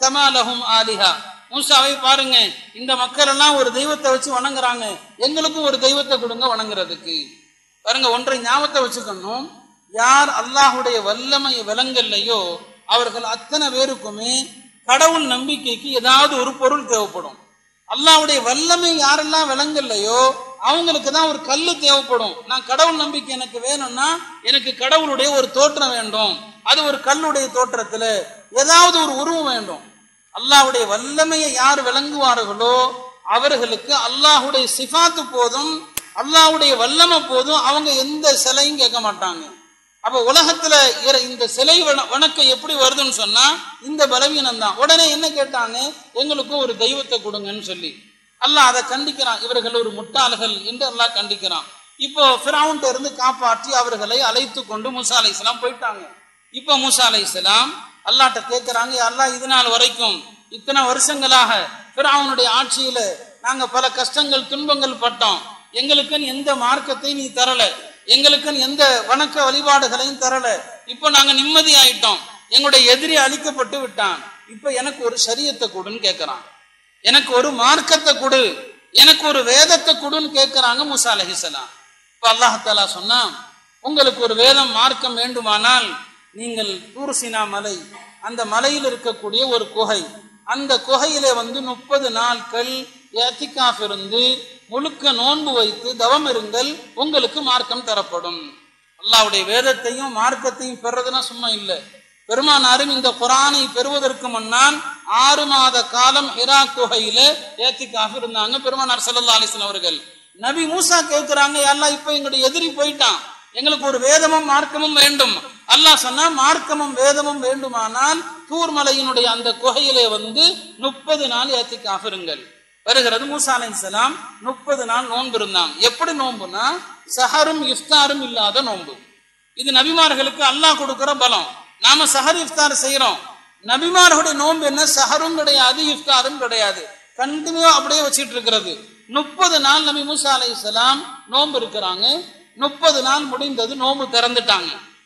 கமாலஹும் ஆலிஹா மூசாவை பாருங்க இந்த மக்கள் எல்லாம் ஒரு தெய்வத்தை வச்சு வணங்குறாங்க எங்களுக்கும் ஒரு தெய்வத்தை கொடுங்க வணங்குறதுக்கு பாருங்க ஒன்றை ஞாபகத்தை வச்சுக்கணும் யார் அல்லாஹுடைய வல்லமையை விளங்கல்லையோ அவர்கள் அத்தனை பேருக்குமே கடவுள் நம்பிக்கைக்கு ஏதாவது ஒரு பொருள் தேவைப்படும் அல்லாஹ்வுடைய வல்லமை யாரெல்லாம் விளங்கல்லையோ அவங்களுக்கு தான் ஒரு கல்லு தேவைப்படும் நான் கடவுள் நம்பிக்கை எனக்கு வேணும்னா எனக்கு கடவுளுடைய ஒரு தோற்றம் வேண்டும் அது ஒரு கல்லுடைய தோற்றத்துல ஏதாவது ஒரு உருவம் வேண்டும் அல்லாஹ்வுடைய வல்லமையை யார் விளங்குவார்களோ அவர்களுக்கு அல்லாஹ்வுடைய சிஃபாத்து போதும் அல்லாஹ்வுடைய வல்லமை போதும் அவங்க எந்த சிலையும் கேட்க மாட்டாங்க அப்ப உலகத்துல இற- இந்த சிலை வண- வணக்கம் எப்படி வருதுன்னு சொன்னா இந்த பலவீனம் தான் உடனே என்ன கேட்டாங்க எங்களுக்கும் ஒரு தெய்வத்தை கொடுங்கன்னு சொல்லி அல்லாஹ் அதை கண்டிக்கிறான் இவர்கள் ஒரு முட்டாள்கள் என்று அல்லாஹ் கண்டிக்கிறான் இப்போ ஃபிரௌன்ட்ட இருந்து காப்பாற்றி அவர்களை அழைத்து கொண்டு மூசா அலைஹிஸ்ஸலாம் போயிட்டாங்க இப்போ மூசா அலைஹிஸ்ஸலாம் அல்லாஹ்ட்ட கேட்கிறாங்க அல்லாஹ் இது நாள் வரைக்கும் இத்தனை வருஷங்களாக ஃபிரௌனுடைய ஆட்சியில நாங்க பல கஷ்டங்கள் துன்பங்கள் பட்டோம் எங்களுக்குன்னு எந்த மார்க்கத்தை நீ தரல எங்களுக்குன்னு எந்த வணக்க வழிபாடுகளையும் தரல இப்போ நாங்க நிம்மதி ஆயிட்டோம் எங்களுடைய எதிரி அழிக்கப்பட்டு விட்டான் இப்ப எனக்கு ஒரு சரியத்தை கொடுன்னு கேட்கிறான் எனக்கு ஒரு மார்க்கத்தை கொடு எனக்கு ஒரு வேதத்தை கொடுன்னு கேட்கிறாங்க மூசா அலைஹிஸ்ஸலாம் இப்ப அல்லாஹாலா சொன்னா உங்களுக்கு ஒரு வேதம் மார்க்கம் வேண்டுமானால் நீங்கள் தூர்சினா மலை அந்த மலையில் இருக்கக்கூடிய ஒரு குகை அந்த குகையிலே வந்து முப்பது நாட்கள் ஏத்திகாஃப் இருந்து முழுக்க நோன்பு வைத்து தவம் இருங்கள் உங்களுக்கு மார்க்கம் தரப்படும் அல்லாஹ்வுடைய வேதத்தையும் மார்க்கத்தையும் பெறதுன்னா சும்மா இல்லை பெருமானாரும் இந்த குரானை பெறுவதற்கு முன்னால் ஆறு மாத காலம் ஹிரா குகையில ஏத்திக்காக இருந்தாங்க பெருமானார் ஸல்லல்லாஹு அலைஹி வஸல்லம் அவர்கள் நபி மூசா கேட்கிறாங்க அல்லாஹ் இப்ப எங்களுடைய எதிரி போயிட்டான் எங்களுக்கு ஒரு வேதமும் மார்க்கமும் வேண்டும் அல்லாஹ் சொன்னா மார்க்கமும் வேதமும் வேண்டுமானால் தூர்மலையினுடைய அந்த குகையிலே வந்து முப்பது நாள் ஏத்திக்காக இருங்கள் வருகிறது மூசா அலைஹிஸ்ஸலாம் முப்பது நாள் நோன்பு இருந்தாங்க எப்படி நோன்புனா சஹரும் இஃப்தாரும் இல்லாத நோன்பு இது நபிமார்களுக்கு அல்லாஹ் கொடுக்கிற பலம் நாம சஹர் இஃப்தார் செய்யறோம் நபிமார்களுடைய நோன்பு என்ன சஹரும் கிடையாது இஃப்தாரும் கிடையாது கண்டினியூ அப்படியே வச்சிட்டு இருக்கிறது முப்பது நாள் நபி மூசா அலைஹிஸ்ஸலாம் நோன்பு இருக்கிறாங்க முப்பது நாள் முடிந்தது நோன்பு திறந்துட்டாங்க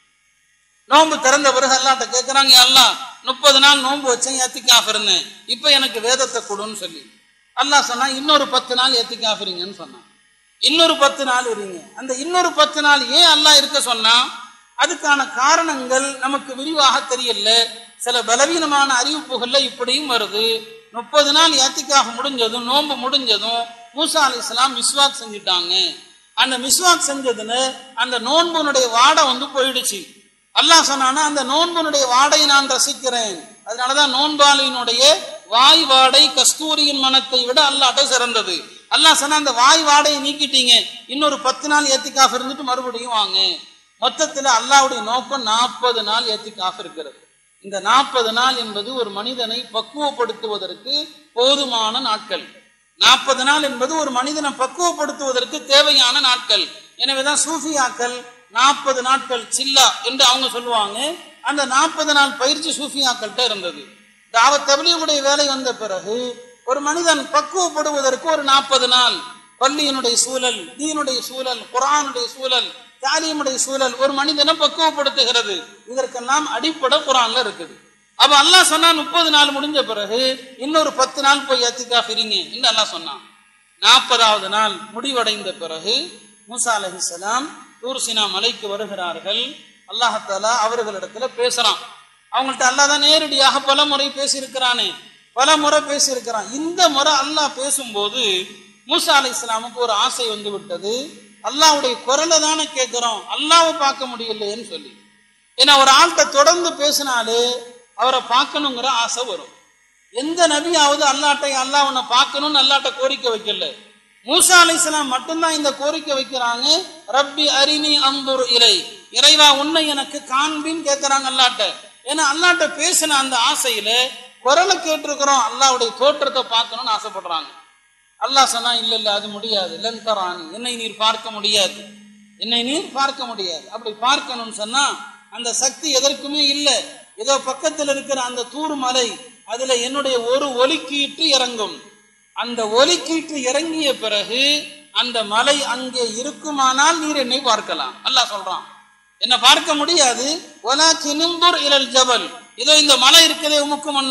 நோன்பு திறந்த பிறகு அல்லாட்ட கேட்கறாங்க அல்லாஹ் முப்பது நாள் நோன்பு வச்சேன் ஏத்திக்காஃப் இருந்தேன் இப்போ எனக்கு வேதத்தை கொடுன்னு சொல்லி அல்லாஹ் சொன்னா இன்னொரு பத்து நாள் ஏத்திக்காஃப் இருங்கன்னு சொன்னான் இன்னொரு பத்து நாள் இருங்க அந்த இன்னொரு பத்து நாள் ஏன் அல்லாஹ் இருக்க சொன்னா அதுக்கான காரணங்கள் நமக்கு விரிவாக தெரியல சில பலவீனமான அறிவிப்புகள்ல இப்படியும் வருது முப்பது நாள் ஏத்திக்காக முடிஞ்சதும் நோன்பு முடிஞ்சதும் மூசா அலி இஸ்லாம் மிஸ்வாக் செஞ்சுட்டாங்க அந்த மிஸ்வாக் செஞ்சதுல அந்த நோன்புனுடைய வாடை வந்து போயிடுச்சு அல்லாஹ் சொன்னானா அந்த நோன்புனுடைய வாடை நான் ரசிக்கிறேன் அதனாலதான் நோன்பாளியினுடைய வாய் வாடை கஸ்தூரியின் மனத்தை விட அல்லாட்ட சிறந்தது அல்லாஹ் சொன்னா அந்த வாய் வாடையை நீக்கிட்டீங்க இன்னொரு பத்து நாள் ஏத்திக்காஃப் இருந்துட்டு மறுபடியும் வாங்க மொத்தத்துல அல்லாஹ்வுடைய நோக்கம் நாற்பது நாள் ஏத்திக்காஃப் இருக்கிறது இந்த நாற்பது நாள் என்பது ஒரு மனிதனை பக்குவப்படுத்துவதற்கு போதுமான நாட்கள் நாற்பது நாள் என்பது ஒரு மனிதனை பக்குவப்படுத்துவதற்கு தேவையான நாட்கள் எனவேதான் சூஃபியாக்கள் நாற்பது நாட்கள் சில்லா என்று அவங்க சொல்லுவாங்க அந்த நாற்பது நாள் பயிற்சி சூஃபியாக்கள்கிட்ட இருந்தது தாவத் தபிலியுடைய வேலை வந்த பிறகு ஒரு மனிதன் பக்குவப்படுவதற்கு ஒரு நாற்பது நாள் பள்ளியினுடைய சூழல் தீனுடைய சூழல் குரானுடைய சூழல் தாலியமுடைய சூழல் ஒரு மனிதனை பக்குவப்படுத்துகிறது இதற்கெல்லாம் அடிப்படை குரான்ல இருக்குது அப்ப அல்லாஹ் சொன்னா முப்பது நாள் முடிஞ்ச பிறகு இன்னொரு பத்து நாள் போய் ஏத்திக்கா இருங்க என்று அல்லாஹ் சொன்னான் நாற்பதாவது நாள் முடிவடைந்த பிறகு மூசா அலைஹிஸ்ஸலாம் தூர்சினா மலைக்கு வருகிறார்கள் அல்லாஹாலா அவர்களிடத்துல பேசுறான் அவங்கள்ட்ட அல்லாஹ் தான் நேரடியாக பல முறை பேசியிருக்கிறானே பல முறை பேசியிருக்கிறான் இந்த முறை அல்லாஹ் பேசும்போது மூசா அலை இஸ்லாமுக்கு ஒரு ஆசை வந்து விட்டது அல்லாஹ்வுடைய குரலை தானே கேட்கிறோம் அல்லாஹ்வை பார்க்க முடியலையேன்னு சொல்லி ஏன்னா ஒரு ஆள்கிட்ட தொடர்ந்து பேசினாலே அவரை பார்க்கணுங்கிற ஆசை வரும் எந்த நபியாவது அல்லாட்டை அல்லாஹ் உன்னை பார்க்கணும்னு அல்லாட்ட கோரிக்கை வைக்கல மூசா அலைஹிஸ்ஸலாம் மட்டும்தான் இந்த கோரிக்கை வைக்கிறாங்க ரப்பி அரினி அம்புர் இறை இறைவா உன்னை எனக்கு காண்பின்னு கேட்கறாங்க அல்லாட்ட ஏன்னா அல்லாட்ட பேசின அந்த ஆசையில குரலை கேட்டிருக்கிறோம் அல்லாஹ்வுடைய தோற்றத்தை பார்க்கணும்னு ஆசைப்படுறாங்க அல்லாஹ் சொன்னா இல்ல இல்ல அது முடியாது லன் தரானி என்னை நீர் பார்க்க முடியாது என்னை நீர் பார்க்க முடியாது அப்படி பார்க்கணும்னு சொன்னா அந்த சக்தி எதற்குமே இல்லை ஏதோ பக்கத்தில் இருக்கிற அந்த தூர் மலை அதுல என்னுடைய ஒரு ஒலிக்கீற்று இறங்கும் அந்த ஒலிக்கீற்று இறங்கிய பிறகு அந்த மலை அங்கே இருக்குமானால் நீர் என்னை பார்க்கலாம் அல்லாஹ் சொல்றான் என்ன பார்க்க முடியாது ஒலா கினும்புர் இலல் ஜபல் இதோ இந்த மலை இருக்கதே உமுக்கு மன்னா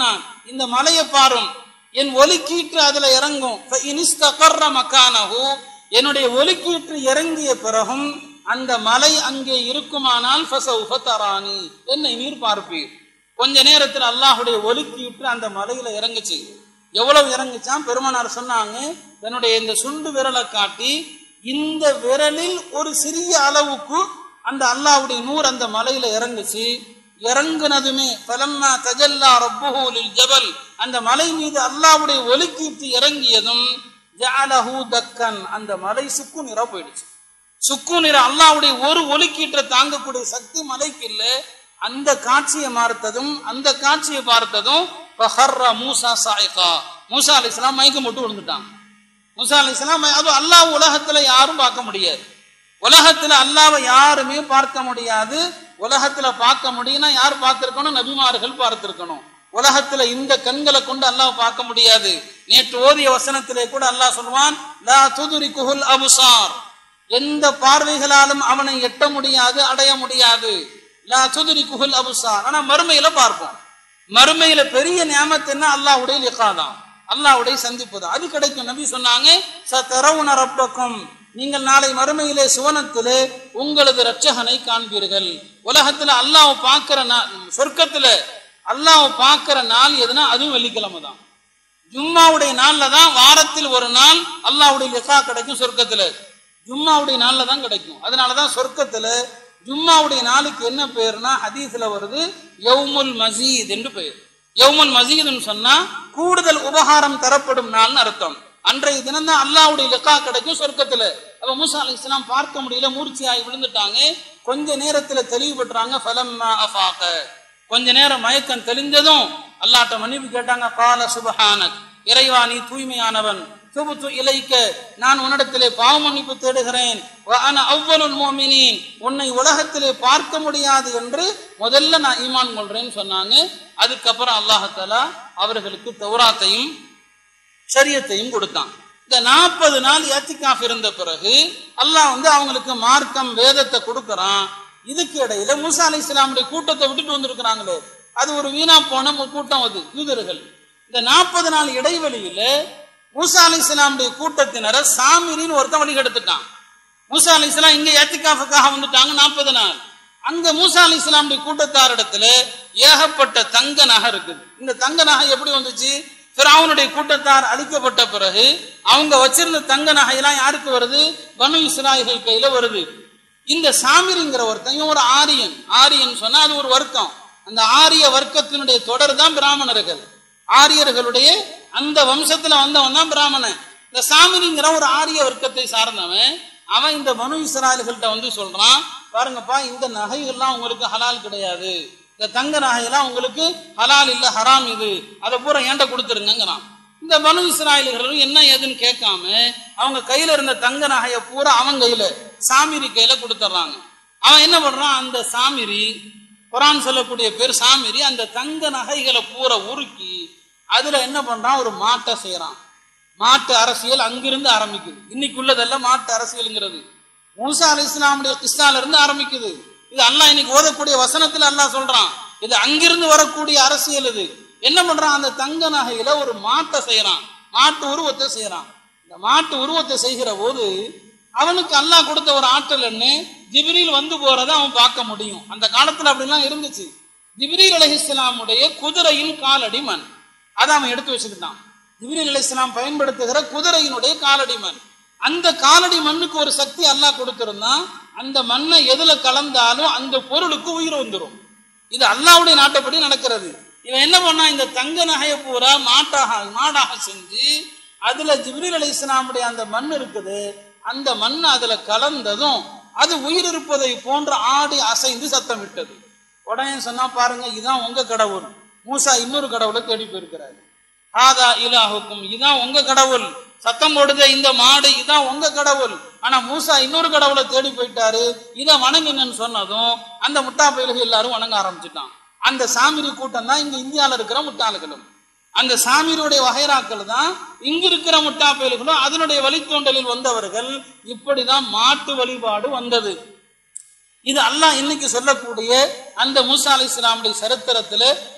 இந்த மலையை பாரும் என் ஒலிக்கீற்று அதுல இறங்கும் ஃப இன் இஸ்தகர்ர மக்கானஹு என்னுடைய ஒலிக்கீற்று இறங்கிய பிறகும் அந்த மலை அங்கே இருக்குமானால் ஃபசௌஃப தரானி என்னை நீர் பார்ப்பீர் கொஞ்ச நேரத்தில் அல்லாஹுடைய ஒலிக்கீற்று அந்த மலையில இறங்குச்சு எவ்வளவு இறங்குச்சான் பெருமானார் சொன்னாங்க தன்னுடைய இந்த சுண்டு விரலை காட்டி இந்த விரலில் ஒரு சிறிய அளவுக்கு அந்த அல்லாஹ்வுடைய நூறு அந்த மலையில இறங்குச்சு இறங்குனதுமே பலம்மா தஜல்லா ரப்புஹு லில் ஜபல் அந்த மலை மீது அல்லாஹ்வுடைய ஒலிக்கீற்று இறங்கியதும் ஜஅலஹு தக்கன் அந்த மலை சுக்கு நிற போயிடுச்சு சுக்கு நிற அல்லாஹ்வுடைய ஒரு ஒலிக்கீற்றை தாங்கக்கூடிய சக்தி மலைக்கு இல்ல அந்த காட்சியை பார்த்ததும் அந்த காட்சியை பார்த்ததும் ஃபஹர்ர மூசா சாயிகா மூசா அலைஹிஸ்ஸலாம் மயக்கம் போட்டு விழுந்துட்டான் மூசா அலைஹிஸ்ஸலாம் அது அல்லாஹ் உலகத்துல யாரும் பார்க்க முடியாது உலகத்துல அல்லாவை யாருமே பார்க்க முடியாது உலகத்துல பார்க்க முடியும்னா யார் பார்த்திருக்கணும் நபிமார்கள் பார்த்திருக்கணும் உலகத்துல இந்த கண்களை கொண்டு அல்லாஹ் பார்க்க முடியாது நேற்று ஓதிய வசனத்திலே கூட அல்லாஹ் சொல்வான் லா துதுரிக்குஹுல் அபுசார் எந்த பார்வைகளாலும் அவனை எட்ட முடியாது அடைய முடியாது லா துதுரிக்குஹுல் அபுசார் ஆனா மறுமையில பார்ப்போம் மறுமையில பெரிய நியாமத்துன்னா அல்லாஹ்வுடைய லிகாதான் அல்லாஹ்வுடைய சந்திப்பு தான் அது கிடைக்கும் நபி சொன்னாங்க சதரவுன ரப்பக்கும் நீங்கள் நாளை மறுமையிலே சுவனத்திலே உங்களது ரட்சகனை காண்பீர்கள் உலகத்துல அல்லாஹ் பார்க்கிற நாள் சொர்க்கத்துல அல்லாஹ் பார்க்கிற நாள் எதுனா அதுவும் வெள்ளிக்கிழமை தான் ஜும்மாவுடைய நாள்ல தான் வாரத்தில் ஒரு நாள் அல்லாஹ்வுடைய லிகா கிடைக்கும் சொர்க்கத்துல ஜும்மாவுடைய நாள்ல தான் கிடைக்கும் அதனாலதான் சொர்க்கத்துல ஜும்மாவுடைய நாளுக்கு என்ன பேர்னா ஹதீஸ்ல வருது யௌமுல் மசீத் என்று பெயர் யௌமுல் மசீதுன்னு சொன்னா கூடுதல் உபகாரம் தரப்படும் நாள்னு அர்த்தம் அன்றைய தினம் தான் அல்லாவுடைய லிக்கா கிடைக்கும் சொர்க்கத்துல அப்ப மூசா அலி இஸ்லாம் பார்க்க முடியல மூர்ச்சியாகி விழுந்துட்டாங்க கொஞ்ச நேரத்துல தெளிவு பெற்றாங்க ஃபலம்மா அஃபாக கொஞ்ச நேரம் மயக்கம் தெளிஞ்சதும் அல்லாட்ட மன்னிப்பு கேட்டாங்க கால சுபஹானக் இறைவா நீ தூய்மையானவன் துபுத்து இலைக்க நான் உன்னிடத்திலே பாவ மன்னிப்பு தேடுகிறேன் அவ்வளுல் மோமினின் உன்னை உலகத்திலே பார்க்க முடியாது என்று முதல்ல நான் ஈமான் கொள்றேன்னு சொன்னாங்க அதுக்கப்புறம் அல்லாஹாலா அவர்களுக்கு தௌராத்தையும் ஷரியத்தையும் கொடுத்தான் இந்த நாற்பது நாள் ஏத்திகாஃப் இருந்த பிறகு அல்லாஹ் வந்து அவங்களுக்கு மார்க்கம் வேதத்தை கொடுக்கறான் இதுக்கு இடையில மூசா அலி இஸ்லாமுடைய கூட்டத்தை விட்டுட்டு வந்திருக்கிறாங்களே அது ஒரு வீணா போன ஒரு கூட்டம் அது யூதர்கள் இந்த நாற்பது நாள் இடைவெளியில மூசா அலி இஸ்லாமுடைய கூட்டத்தினரை சாமிரின்னு ஒருத்தன் வழி கெடுத்துட்டான் மூசா அலி இஸ்லாம் இங்க ஏத்திகாஃபுக்காக வந்துட்டாங்க நாற்பது நாள் அங்க மூசா அலி இஸ்லாமுடைய கூட்டத்தாரிடத்துல ஏகப்பட்ட தங்க நகை இருக்குது இந்த தங்க நகை எப்படி வந்துச்சு பிராவுனுடைய கூட்டத்தார் அழிக்கப்பட்ட பிறகு அவங்க வச்சிருந்த தங்க நகையெல்லாம் யாருக்கு வருது பனு இஸ்ராயல்கள் கையில வருது இந்த சாமிரிங்கிற ஒருத்தன் இவன் ஒரு ஆரியன் ஆரியன் சொன்னா அது ஒரு வர்க்கம் அந்த ஆரிய வர்க்கத்தினுடைய தொடர் தான் பிராமணர்கள் ஆரியர்களுடைய அந்த வம்சத்துல வந்தவன் தான் பிராமணன் இந்த சாமிரிங்கிற ஒரு ஆரிய வர்க்கத்தை சார்ந்தவன் அவன் இந்த பனு இஸ்ராயல்கள்ட்ட வந்து சொல்றான் பாருங்கப்பா இந்த நகைகள்லாம் உங்களுக்கு ஹலால் கிடையாது இந்த தங்க நகையெல்லாம் உங்களுக்கு ஹலால் இல்ல ஹராம் இது அதை பூரா ஏண்ட கொடுத்துருங்கிறான் இந்த பனு இஸ்ராயல்களும் என்ன ஏதுன்னு கேட்காம அவங்க கையில இருந்த தங்க நகையை பூரா அவன் கையில சாமிரி கையில கொடுத்துட்றாங்க அவன் என்ன பண்றான் அந்த சாமிரி குரான் சொல்லக்கூடிய பேர் சாமிரி அந்த தங்க நகைகளை பூரா உருக்கி அதுல என்ன பண்றான் ஒரு மாட்டை செய்யறான் மாட்டு அரசியல் அங்கிருந்து ஆரம்பிக்குது இன்னைக்கு உள்ளதெல்லாம் மாட்டு அரசியலுங்கிறது மூசா அலி இஸ்லாமுடைய கிறிஸ்தால இருந்து ஆரம்பிக்குது இது அல்லாஹ் இன்னைக்கு ஓதக்கூடிய வசனத்துல அல்லாஹ் சொல்றான் இது அங்கிருந்து வரக்கூடிய அரசியல் இது என்ன பண்றான் அந்த தங்க நகையில ஒரு மாட்டை செய்யறான் மாட்டு உருவத்தை செய்யறான் இந்த மாட்டு உருவத்தை செய்கிற போது அவனுக்கு அல்லாஹ் கொடுத்த ஒரு ஆற்றல் என்ன ஜிப்ரீல் வந்து போறதை அவன் பார்க்க முடியும் அந்த காலத்துல அப்படிலாம் இருந்துச்சு ஜிப்ரீல் அலைஹிஸ்ஸலாமுடைய குதிரையின் காலடி மண் அதை அவன் எடுத்து வச்சுக்கிட்டான் ஜிப்ரீல் அலைஹிஸ்ஸலாம் பயன்படுத்துகிற குதிரையினுடைய காலடி மண் அந்த காலடி மண்ணுக்கு ஒரு சக்தி அல்லாஹ் கொடுத்திருந்தான் அந்த மண்ணை எதுல கலந்தாலும் அந்த பொருளுக்கு உயிர் வந்துடும் இது அல்லாவுடைய நாட்டப்படி நடக்கிறது இவன் என்ன பண்ணா இந்த தங்க நகையை பூரா மாட்டாக மாடாக செஞ்சு அதுல ஜிப்ரீல் அலி இஸ்லாமுடைய அந்த மண் இருக்குது அந்த மண் அதுல கலந்ததும் அது உயிர் இருப்பதை போன்று ஆடி அசைந்து சத்தம் விட்டது உடனே சொன்னா பாருங்க இதான் உங்க கடவுள் மூசா இன்னொரு கடவுளை தேடி போயிருக்கிறாரு ஆதா இலாஹுக்கும் இதான் உங்க கடவுள் சத்தம் போடுதே இந்த மாடு இதான் உங்க கடவுள் ஆனா மூசா இன்னொரு கடவுளை தேடி போயிட்டாரு இதை வணங்குங்கன்னு சொன்னதும் அந்த முட்டா பயல்கள் எல்லாரும் வணங்க ஆரம்பிச்சுட்டான் அந்த சாமிரி கூட்டம் தான் இங்க இந்தியால இருக்கிற முட்டாள்களும் அந்த சாமியருடைய வகைராக்கள் தான் இங்க இருக்கிற முட்டா பயல்களும் அதனுடைய வழித்தோண்டலில் வந்தவர்கள் இப்படிதான் மாட்டு வழிபாடு வந்தது இது அல்லாஹ் இன்னைக்கு சொல்லக்கூடிய அந்த மூசா அலி இஸ்லாமுடைய சரித்திரத்துல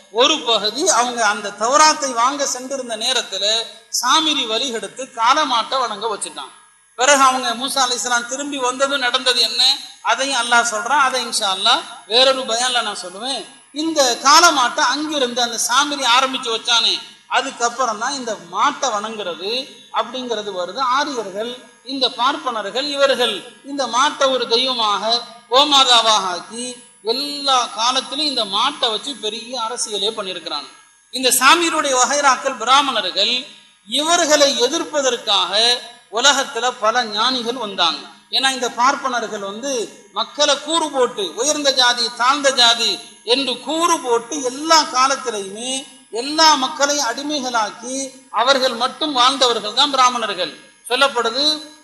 ஒரு பகுதி அவங்க அந்த தௌராத்தை வாங்க சென்றிருந்த நேரத்துல சாமிரி வழிகெடுத்து காலமாட்டை வணங்க வச்சுட்டான் பிறகு அவங்க மூசா அலிஸ்லாம் திரும்பி வந்ததும் நடந்தது என்ன அதையும் அல்லாஹ் சொல்றான் அதை இன்ஷா அல்லாஹ் வேறொரு பயான்ல நான் சொல்லுவேன் இந்த காலமாட்டை அங்கிருந்து அந்த சாமிரி ஆரம்பிச்சு வச்சானே அதுக்கப்புறம் தான் இந்த மாட்டை வணங்குறது அப்படிங்கிறது வருது ஆரியர்கள் இந்த பார்ப்பனர்கள் இவர்கள் இந்த மாட்டை ஒரு தெய்வமாக கோமாதாவாக ஆக்கி எல்லா காலத்திலும் இந்த மாட்டை வச்சு பெரிய அரசியலே பண்ணியிருக்கிறாங்க இந்த சாமியருடைய வகைராக்கள் பிராமணர்கள் இவர்களை எதிர்ப்பதற்காக உலகத்துல பல ஞானிகள் வந்தாங்க ஏன்னா இந்த பார்ப்பனர்கள் வந்து மக்களை கூறு போட்டு உயர்ந்த ஜாதி தாழ்ந்த ஜாதி என்று கூறு போட்டு எல்லா காலத்திலையுமே எல்லா மக்களையும் அடிமைகளாக்கி அவர்கள் மட்டும் வாழ்ந்தவர்கள் தான் பிராமணர்கள் சொல்லப்படுது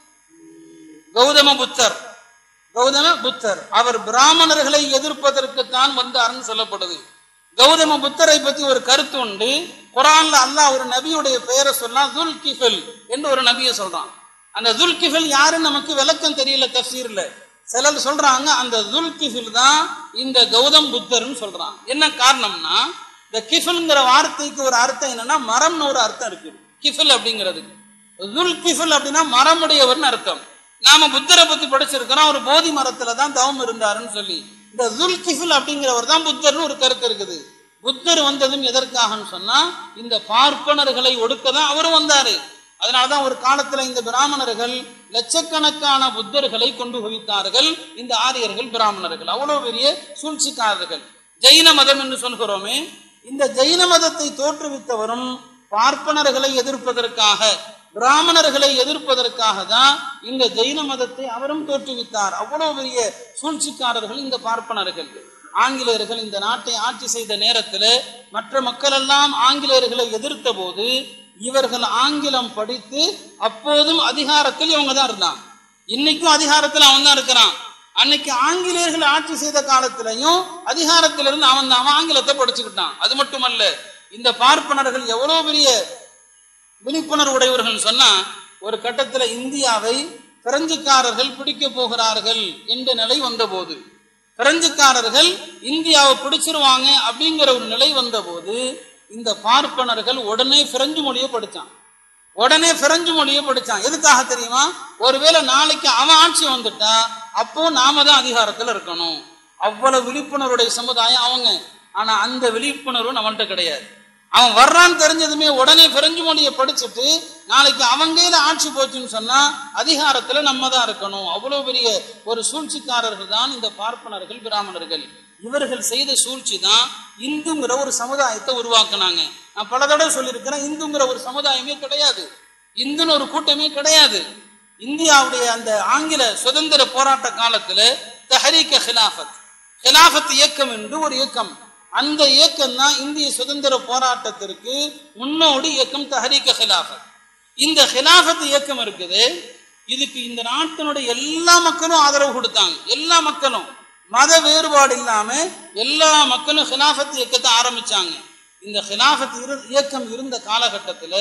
கௌதம புத்தர் கௌதம புத்தர் அவர் பிராமணர்களை எதிர்ப்பதற்கு தான் வந்தார்னு சொல்லப்படுது கௌதம புத்தரை பத்தி ஒரு கருத்து உண்டு குரான்ல அல்லாஹ் ஒரு நபியுடைய பெயரை சொன்னா துல் கிஃபில் என்று ஒரு நபியை சொல்றான் அந்த துல் கிஃபில் யாருன்னு நமக்கு விளக்கம் தெரியல தஃசீர்ல சிலர் சொல்றாங்க அந்த துல் கிஃபில் தான் இந்த கௌதம் புத்தர்னு சொல்றான் என்ன காரணம்னா இந்த கிஃபில்ங்கிற வார்த்தைக்கு ஒரு அர்த்தம் என்னன்னா மரம்னு ஒரு அர்த்தம் இருக்கு கிஃபில் அப்படிங்கிறதுக்கு துல் கிஃபில் அப்படின்னா மரமுடையவர்னு அர்த்தம் நாம புத்தரை பத்தி படிச்சிருக்கிறோம் ஒரு போதி மரத்துல தான் தவம் இருந்தாருன்னு சொல்லி இந்த துல் கிஃபில் அப்படிங்கிறவர் தான் புத்தர்னு ஒரு கருத்து இருக்குது புத்தர் வந்ததும் எதற்காகன்னு சொன்னா இந்த பார்ப்பனர்களை ஒடுக்க தான் அவரும் வந்தாரு அதனாலதான் ஒரு காலத்துல இந்த பிராமணர்கள் லட்சக்கணக்கான புத்தர்களை கொண்டு குவித்தார்கள் இந்த ஆரியர்கள் பிராமணர்கள் அவ்வளவு பெரிய சூழ்ச்சிக்காரர்கள் ஜெயின மதம் என்று சொல்கிறோமே இந்த ஜெயின மதத்தை தோற்றுவித்தவரும் பார்ப்பனர்களை எதிர்ப்பதற்காக பிராமணர்களை எதிர்ப்பதற்காக தான் இந்த ஜெயின மதத்தை அவரும் தோற்றுவித்தார் அவ்வளவு பெரிய சூழ்ச்சிக்காரர்கள் இந்த பார்ப்பனர்கள் ஆங்கிலேயர்கள் இந்த நாட்டை ஆட்சி செய்த நேரத்தில் மற்ற மக்கள் எல்லாம் ஆங்கிலேயர்களை எதிர்த்த போது இவர்கள் ஆங்கிலம் படித்து அப்போதும் அதிகாரத்தில் இவங்க தான் இருந்தான் இன்னைக்கும் அதிகாரத்தில் அவன் தான் இருக்கிறான் அன்னைக்கு ஆங்கிலேயர்கள் ஆட்சி செய்த காலத்திலையும் அதிகாரத்திலிருந்து அவன் தான் அவன் ஆங்கிலத்தை படிச்சுக்கிட்டான் அது மட்டுமல்ல இந்த பார்ப்பனர்கள் எவ்வளவு பெரிய விழிப்புணர்வு உடையவர்கள் சொன்னா ஒரு கட்டத்துல இந்தியாவை பிரெஞ்சுக்காரர்கள் பிடிக்க போகிறார்கள் என்ற நிலை வந்தபோது பிரெஞ்சுக்காரர்கள் இந்தியாவை பிடிச்சிருவாங்க அப்படிங்கிற ஒரு நிலை வந்தபோது இந்த பார்ப்பனர்கள் உடனே பிரெஞ்சு மொழியை படிச்சான் உடனே பிரெஞ்சு மொழியை படிச்சான் எதுக்காக தெரியுமா ஒருவேளை நாளைக்கு அவன் ஆட்சி வந்துட்டா அப்போ நாம தான் அதிகாரத்துல இருக்கணும் அவ்வளவு விழிப்புணர்வுடைய சமுதாயம் அவங்க ஆனா அந்த விழிப்புணர்வு நம்மள்ட்ட கிடையாது அவன் வர்றான்னு தெரிஞ்சதுமே உடனே பிரெஞ்சு மொழியை படிச்சுட்டு நாளைக்கு அவங்கையில ஆட்சி போச்சுன்னு சொன்னா அதிகாரத்துல நம்ம தான் இருக்கணும் அவ்வளவு பெரிய ஒரு சூழ்ச்சிக்காரர்கள் தான் இந்த பார்ப்பனர்கள் பிராமணர்கள் இவர்கள் செய்த சூழ்ச்சி தான் இந்துங்கிற ஒரு சமுதாயத்தை உருவாக்குனாங்க நான் பல தடவை சொல்லியிருக்கிறேன் இந்துங்கிற ஒரு சமுதாயமே கிடையாது இந்துன்னு ஒரு கூட்டமே கிடையாது இந்தியாவுடைய அந்த ஆங்கில சுதந்திர போராட்ட காலத்துல தஹரீக ஹிலாஃபத் ஹிலாஃபத் இயக்கம் என்று ஒரு இயக்கம் அந்த இயக்கம் தான் இந்திய சுதந்திர போராட்டத்திற்கு முன்னோடி இயக்கம் தஹரீக ஹிலாஃபத் இந்த ஹிலாஃபத் இயக்கம் இருக்குது இதுக்கு இந்த நாட்டினுடைய எல்லா மக்களும் ஆதரவு கொடுத்தாங்க எல்லா மக்களும் மத வேறுபாடு இல்லாம எல்லா மக்களும் ஹிலாஃபத் இயக்கத்தை ஆரம்பிச்சாங்க இந்த ஹிலாஃபத் இரு- இயக்கம் இருந்த காலகட்டத்தில்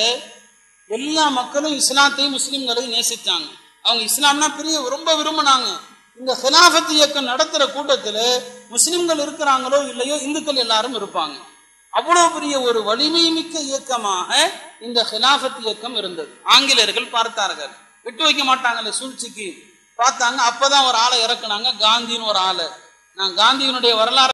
எல்லா மக்களும் இஸ்லாத்தையும் முஸ்லிம்களையும் நேசிச்சாங்க அவங்க இஸ்லாம்னா பெரிய ரொம்ப விரும்பினாங்க இந்த ஹிலாஃபத் இயக்கம் நடத்துற கூட்டத்தில் முஸ்லிம்கள் இருக்கிறாங்களோ இல்லையோ இந்துக்கள் எல்லாரும் இருப்பாங்க அவ்வளவு பெரிய ஒரு வலிமை மிக்க இயக்கமாக இந்த ஹிலாஃபத் இயக்கம் இருந்தது ஆங்கிலேயர்கள் பார்த்தார்கள் விட்டு வைக்க மாட்டாங்கல்ல சூழ்ச்சிக்கு பார்த்தாங்க அப்பதான் ஒரு ஆளை இறக்குனாங்க காந்தின்னு ஒரு ஆளை நான் காந்தியினுடைய வரலாறு